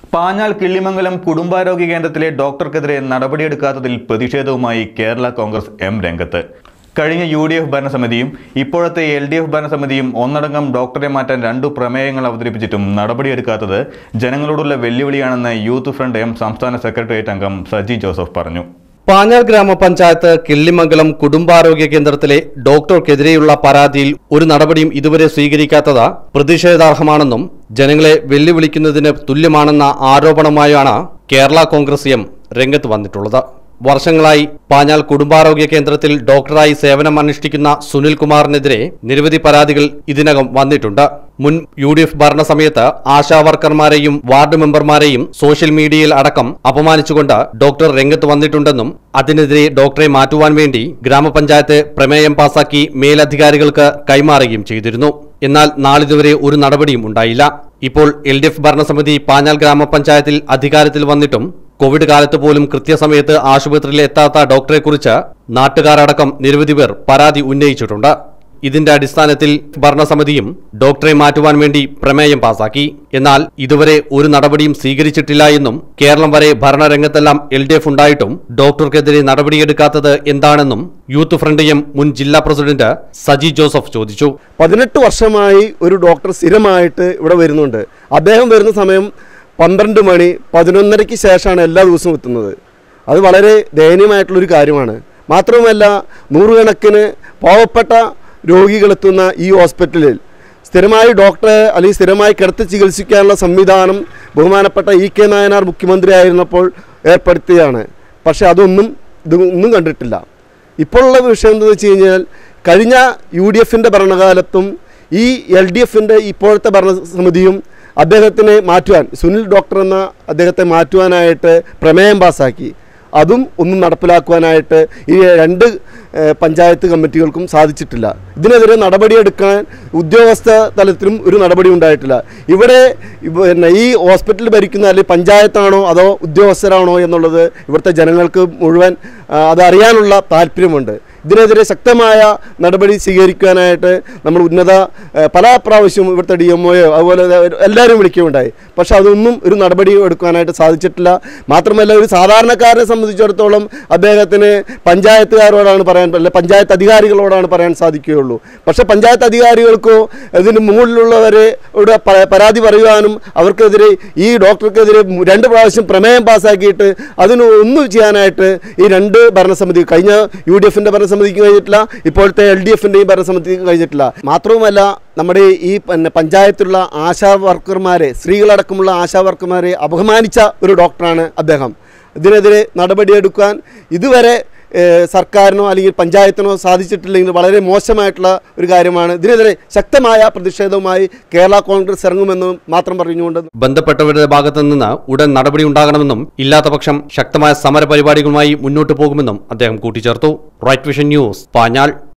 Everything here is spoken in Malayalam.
പാഞ്ഞാൾ കിള്ളിമംഗലം കുടുംബാരോഗ്യ കേന്ദ്രത്തിലെ ഡോക്ടർക്കെതിരെ നടപടിയെടുക്കാത്തതിൽ പ്രതിഷേധവുമായി കേരള കോൺഗ്രസ് എം രംഗത്ത് കഴിഞ്ഞ യു ഡി എഫ് ഭരണസമിതിയും ഇപ്പോഴത്തെ എൽ ഡി എഫ് ഭരണസമിതിയും ഒന്നടങ്കം ഡോക്ടറെ മാറ്റാൻ രണ്ടു പ്രമേയങ്ങൾ അവതരിപ്പിച്ചിട്ടും നടപടിയെടുക്കാത്തത് ജനങ്ങളോടുള്ള വെല്ലുവിളിയാണെന്ന് യൂത്ത് ഫ്രണ്ട് എം സംസ്ഥാന സെക്രട്ടേറിയറ്റ് അംഗം സജി ജോസഫ് പറഞ്ഞു പാഞ്ഞാൾ ഗ്രാമപഞ്ചായത്ത് കിള്ളിമംഗലം കുടുംബാരോഗ്യ കേന്ദ്രത്തിലെ ഡോക്ടർക്കെതിരെയുള്ള പരാതിയിൽ ഒരു നടപടിയും ഇതുവരെ സ്വീകരിക്കാത്തത് പ്രതിഷേധാർഹമാണെന്നും ജനങ്ങളെ വെല്ലുവിളിക്കുന്നതിന് തുല്യമാണെന്ന ആരോപണമായാണ് കേരള കോൺഗ്രസ് എം രംഗത്ത് വന്നിട്ടുള്ളത് വർഷങ്ങളായി പാഞ്ഞാൾ കുടുംബാരോഗ്യ കേന്ദ്രത്തിൽ ഡോക്ടറായി സേവനം അനുഷ്ഠിക്കുന്ന സുനിൽ കുമാറിനെതിരെ നിരവധി പരാതികൾ ഇതിനകം വന്നിട്ടുണ്ട് മുൻ യു ഡി എഫ് ഭരണസമയത്ത് ആശാ വർക്കർമാരെയും വാർഡ് മെമ്പർമാരെയും സോഷ്യൽ മീഡിയയിൽ അടക്കം അപമാനിച്ചുകൊണ്ട് ഡോക്ടർ രംഗത്ത് വന്നിട്ടുണ്ടെന്നും അതിനെതിരെ ഡോക്ടറെ മാറ്റുവാൻ വേണ്ടി ഗ്രാമപഞ്ചായത്ത് പ്രമേയം പാസാക്കി മേലധികാരികൾക്ക് കൈമാറുകയും ചെയ്തിരുന്നു എന്നാൽ നാളിതുവരെ ഒരു നടപടിയും ഉണ്ടായില്ല ഇപ്പോൾ എൽ ഡി എഫ് ഭരണസമിതി പാഞ്ഞാൽ ഗ്രാമപഞ്ചായത്തിൽ അധികാരത്തിൽ വന്നിട്ടും കോവിഡ് കാലത്ത് പോലും കൃത്യസമയത്ത് ആശുപത്രിയിൽ എത്താത്ത ഡോക്ടറെക്കുറിച്ച് നാട്ടുകാരടക്കം നിരവധി പേർ പരാതി ഉന്നയിച്ചിട്ടുണ്ട് ഇതിന്റെ അടിസ്ഥാനത്തിൽ ഭരണസമിതിയും ഡോക്ടറെ മാറ്റുവാൻ വേണ്ടി പ്രമേയം പാസാക്കി എന്നാൽ ഇതുവരെ ഒരു നടപടിയും സ്വീകരിച്ചിട്ടില്ല എന്നും കേരളം വരെ ഭരണരംഗത്തെല്ലാം എൽ ഡി എഫ് ഉണ്ടായിട്ടും ഡോക്ടർക്കെതിരെ നടപടിയെടുക്കാത്തത് എന്താണെന്നും യൂത്ത് ഫ്രണ്ട് എം മുൻ ജില്ലാ പ്രസിഡന്റ് സജി ജോസഫ് ചോദിച്ചു പതിനെട്ട് വർഷമായി ഒരു ഡോക്ടർ സ്ഥിരമായിട്ട് ഇവിടെ വരുന്നുണ്ട് അദ്ദേഹം വരുന്ന സമയം പന്ത്രണ്ട് മണി പതിനൊന്നരയ്ക്ക് ശേഷമാണ് എല്ലാ ദിവസവും എത്തുന്നത് അത് വളരെ ദയനീയമായിട്ടുള്ളൊരു കാര്യമാണ് മാത്രവുമല്ല നൂറുകണക്കിന് പാവപ്പെട്ട രോഗികളെത്തുന്ന ഈ ഹോസ്പിറ്റലിൽ സ്ഥിരമായി ഡോക്ടറെ അല്ലെങ്കിൽ സ്ഥിരമായി കിടത്തി ചികിത്സിക്കാനുള്ള സംവിധാനം ബഹുമാനപ്പെട്ട ഇ കെ നായനാർ മുഖ്യമന്ത്രി ആയിരുന്നപ്പോൾ ഏർപ്പെടുത്തിയതാണ് പക്ഷേ അതൊന്നും ഇതൊന്നും കണ്ടിട്ടില്ല ഇപ്പോഴുള്ള വിഷയം എന്താണെന്ന് വെച്ച് കഴിഞ്ഞാൽ കഴിഞ്ഞ യു ഡി എഫിൻ്റെ ഭരണകാലത്തും ഈ എൽ ഡി എഫിൻ്റെ ഇപ്പോഴത്തെ ഭരണസമിതിയും അദ്ദേഹത്തിനെ മാറ്റുവാൻ സുനിൽ ഡോക്ടർ എന്ന അദ്ദേഹത്തെ മാറ്റുവാനായിട്ട് പ്രമേയം പാസ്സാക്കി അതും ഒന്നും നടപ്പിലാക്കുവാനായിട്ട് ഈ രണ്ട് ഏഹ്, പഞ്ചായത്ത് കമ്മിറ്റികൾക്കും സാധിച്ചിട്ടില്ല ഇതിനെതിരെ നടപടിയെടുക്കാൻ ഉദ്യോഗസ്ഥ തലത്തിലും ഒരു നടപടി ഉണ്ടായിട്ടില്ല ഇവിടെ ഇവ- പിന്നെ ഈ ഹോസ്പിറ്റൽ ഭരിക്കുന്ന അല്ലെങ്കിൽ പഞ്ചായത്താണോ അതോ ഉദ്യോഗസ്ഥരാണോ എന്നുള്ളത് ഇവിടുത്തെ ജനങ്ങൾക്ക് മുഴുവൻ ആ, അതറിയാനുള്ള താല്പര്യമുണ്ട് ഇതിനെതിരെ ശക്തമായ നടപടി സ്വീകരിക്കാനായിട്ട് നമ്മൾ ഉന്നത ഏ, പല പ്രാവശ്യവും ഇവിടുത്തെ ഡി എം ഒയോ അതുപോലെ എല്ലാവരും വിളിക്കുകയുണ്ടായി പക്ഷെ അതൊന്നും ഒരു നടപടി എടുക്കാനായിട്ട് സാധിച്ചിട്ടില്ല മാത്രമല്ല ഒരു സാധാരണക്കാരനെ സംബന്ധിച്ചിടത്തോളം അദ്ദേഹത്തിന് പഞ്ചായത്തുകാരോടാണ് പറയാൻ അല്ല പഞ്ചായത്ത് അധികാരികളോടാണ് പറയാൻ സാധിക്കുകയുള്ളൂ പക്ഷേ പഞ്ചായത്ത് അധികാരികൾക്കോ ഇതിന് മുകളിലുള്ളവരോട് പ- പരാതി പറയുവാനും അവർക്കെതിരെ ഈ ഡോക്ടർക്കെതിരെ മു- രണ്ട് പ്രാവശ്യം പ്രമേയം പാസ്സാക്കിയിട്ട് അതിന് ഒന്നും ചെയ്യാനായിട്ട് ഈ രണ്ട് ഭരണസമിതി കഴിഞ്ഞ യു ഡി എഫിൻ്റെ ഭരണസമിതിക്ക് കഴിഞ്ഞിട്ടില്ല ഇപ്പോഴത്തെ എൽ ഡി എഫിൻ്റെയും ഭരണസമിതിക്ക് കഴിഞ്ഞിട്ടില്ല മാത്രവുമല്ല നമ്മുടെ ഈ പിന്നെ പഞ്ചായത്തിലുള്ള ആശാ വർക്കർമാരെ സ്ത്രീകളടക്കമുള്ള ആശാ വർക്കർമാരെ അപമാനിച്ച ഒരു ഡോക്ടറാണ് അദ്ദേഹം ഇതിനെതിരെ നടപടിയെടുക്കാൻ ഇതുവരെ ഏഹ്, സർക്കാരിനോ അല്ലെങ്കിൽ പഞ്ചായത്തിനോ സാധിച്ചിട്ടില്ലെങ്കിൽ വളരെ മോശമായിട്ടുള്ള ഒരു കാര്യമാണ് ഇതിനെതിരെ ശക്തമായ പ്രതിഷേധവുമായി കേരള കോൺഗ്രസ് ഇറങ്ങുമെന്നും മാത്രം പറഞ്ഞുകൊണ്ട് ബന്ധപ്പെട്ടവരുടെ ഭാഗത്തു നിന്ന് ഉടൻ നടപടി ഉണ്ടാകണമെന്നും ഇല്ലാത്തപക്ഷം ശക്തമായ സമര പരിപാടികളുമായി മുന്നോട്ടു പോകുമെന്നും അദ്ദേഹം കൂട്ടിച്ചേർത്തു റൈറ്റ് വിഷൻ ന്യൂസ് പാഞ്ഞാൾ